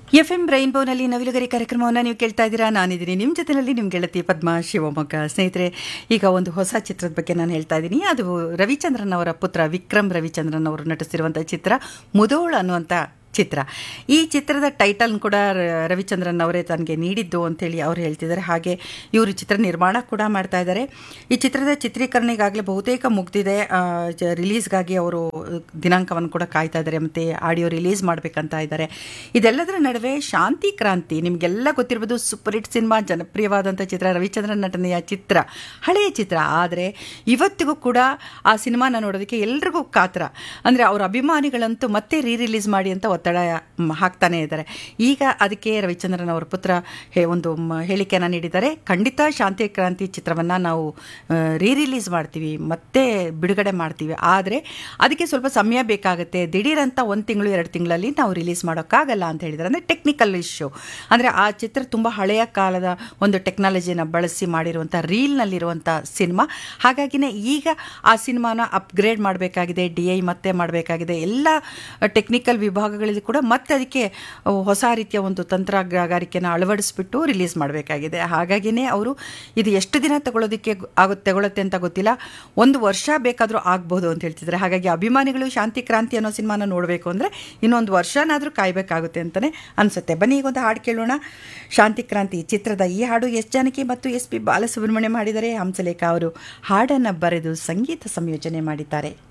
F M ರೈನ್ಬೋನಲ್ಲಿ ನವಿಲುಗರಿ ಕಾರ್ಯಕ್ರಮವನ್ನು ನೀವು ಕೇಳ್ತಾ ಇದ್ದೀರಾ ನಾನಿದ್ದೀನಿ ನಿಮ್ಮ ಜೊತೆಯಲ್ಲಿ ನಿಮ್ಮ ಗೆಳತಿ ಪದ್ಮಾ ಶಿವಮೊಗ್ಗ ಸ್ನೇಹಿತರೆ ಈಗ ಒಂದು ಹೊಸ ಚಿತ್ರದ ಬಗ್ಗೆ ನಾನು ಹೇಳ್ತಾ ಇದ್ದೀನಿ ಅದು ರವಿಚಂದ್ರನ್ ಅವರ ಪುತ್ರ ವಿಕ್ರಮ್ ರವಿಚಂದ್ರನ್ ಅವರು ನಟಿಸಿರುವಂಥ ಚಿತ್ರ ಮುದೋಳ್ ಅನ್ನುವಂಥ ಚಿತ್ರ ಈ ಚಿತ್ರದ ಟೈಟಲ್ ಕೂಡ ರ- ರವಿಚಂದ್ರನ್ ಅವರೇ ತನಗೆ ನೀಡಿದ್ದು ಅಂತೇಳಿ ಅವ್ರು ಹೇಳ್ತಿದ್ದಾರೆ ಹಾಗೆ ಇವರು ಚಿತ್ರ ನಿರ್ಮಾಣ ಕೂಡ ಮಾಡ್ತಾ ಇದ್ದಾರೆ ಈ ಚಿತ್ರದ ಚಿತ್ರೀಕರಣ ಈಗಾಗಲೇ ಬಹುತೇಕ ಮುಗ್ದಿದೆ ಆ, ಜ- ರಿಲೀಸ್ಗಾಗಿ ಅವರು ದಿನಾಂಕವನ್ನು ಕೂಡ ಕಾಯ್ತಾ ಇದ್ದಾರೆ ಮತ್ತು ಆಡಿಯೋ ರಿಲೀಸ್ ಮಾಡಬೇಕಂತ ಇದ್ದಾರೆ ಇದೆಲ್ಲದರ ನಡುವೆ ಶಾಂತಿ ಕ್ರಾಂತಿ ನಿಮಗೆಲ್ಲ ಗೊತ್ತಿರ್ಬೋದು ಸೂಪರ್ ಹಿಟ್ ಸಿನಿಮಾ ಜನಪ್ರಿಯವಾದಂಥ ಚಿತ್ರ ರವಿಚಂದ್ರನ್ ನಟನೆಯ ಚಿತ್ರ ಹಳೆಯ ಚಿತ್ರ ಆದರೆ ಇವತ್ತಿಗೂ ಕೂಡ ಆ ಸಿನಿಮಾನ ನೋಡೋದಕ್ಕೆ ಎಲ್ರಿಗೂ ಕಾತರ ಅಂದರೆ ಅವರ ಅಭಿಮಾನಿಗಳಂತೂ ಮತ್ತೆ ರೀ ರಿಲೀಸ್ ಮಾಡಿ ಅಂತ ಒತ್ತಡ ಮ್, ಹಾಕ್ತಾನೆ ಇದ್ದಾರೆ ಈಗ ಅದಕ್ಕೆ ರವಿಚಂದ್ರನ್ ಅವರ ಪುತ್ರ ಹೇ ಒಂದು ಮ- ಹೇಳಿಕೆಯನ್ನು ನೀಡಿದ್ದಾರೆ ಖಂಡಿತ ಶಾಂತಿ ಕ್ರಾಂತಿ ಚಿತ್ರವನ್ನು ನಾವು ರೀ ರಿಲೀಸ್ ಮಾಡ್ತೀವಿ ಮತ್ತೆ ಬಿಡುಗಡೆ ಮಾಡ್ತೀವಿ ಆದರೆ ಅದಕ್ಕೆ ಸ್ವಲ್ಪ ಸಮಯ ಬೇಕಾಗುತ್ತೆ ದಿಢೀರಂತ ಒಂದು ತಿಂಗಳು ಎರಡು ತಿಂಗಳಲ್ಲಿ ನಾವು ರಿಲೀಸ್ ಮಾಡೋಕ್ಕಾಗಲ್ಲ ಅಂತ ಹೇಳಿದ್ದಾರೆ ಅಂದರೆ ಟೆಕ್ನಿಕಲ್ ಇಶ್ಯೂ ಅಂದರೆ ಆ ಚಿತ್ರ ತುಂಬ ಹಳೆಯ ಕಾಲದ ಒಂದು ಟೆಕ್ನಾಲಜಿನ ಬಳಸಿ ಮಾಡಿರುವಂಥ ರೀಲ್ನಲ್ಲಿರುವಂಥ ಸಿನಿಮಾ ಹಾಗಾಗಿನೇ ಈಗ ಆ ಸಿನಿಮಾನ ಅಪ್ಗ್ರೇಡ್ ಮಾಡಬೇಕಾಗಿದೆ ಡಿ ಐ ಮತ್ತೆ ಮಾಡಬೇಕಾಗಿದೆ ಎಲ್ಲ ಟೆಕ್ನಿಕಲ್ ವಿಭಾಗಗಳಲ್ಲಿ ಕೂಡ ಮತ್ತೆ ಅದಕ್ಕೆ ಹೊಸ ರೀತಿಯ ಒಂದು ತಂತ್ರಗಾರಿಕೆನ ಅಳವಡಿಸ್ಬಿಟ್ಟು ರಿಲೀಸ್ ಮಾಡಬೇಕಾಗಿದೆ ಹಾಗಾಗಿನೇ ಅವರು ಇದು ಎಷ್ಟು ದಿನ ತಗೊಳ್ಳೋದಕ್ಕೆ ಆಗುತ್ತೆ ತಗೊಳುತ್ತೆ ಅಂತ ಗೊತ್ತಿಲ್ಲ ಒಂದು ವರ್ಷ ಬೇಕಾದರೂ ಆಗ್ಬೋದು ಅಂತ ಹೇಳ್ತಿದ್ದಾರೆ ಹಾಗಾಗಿ ಅಭಿಮಾನಿಗಳು ಶಾಂತಿ ಕ್ರಾಂತಿ ಅನ್ನೋ ಸಿನಿಮಾನ ನೋಡಬೇಕು ಅಂದರೆ ಇನ್ನೊಂದು ವರ್ಷನಾದರೂ ಕಾಯಬೇಕಾಗುತ್ತೆ ಅಂತಲೇ ಅನಿಸುತ್ತೆ ಬನ್ನಿ ಈಗ ಒಂದು ಹಾಡು ಕೇಳೋಣ ಶಾಂತಿ ಕ್ರಾಂತಿ ಚಿತ್ರದ ಈ ಹಾಡು ಎಸ್ ಜಾನಕಿ ಮತ್ತು ಎಸ್ ಪಿ ಬಾಲಸುಬ್ರಹ್ಮಣ್ಯ ಮಾಡಿದರೆ ಹಂಸಲೇಖ ಅವರು ಹಾಡನ್ನು ಬರೆದು ಸಂಗೀತ ಸಂಯೋಜನೆ ಮಾಡಿದ್ದಾರೆ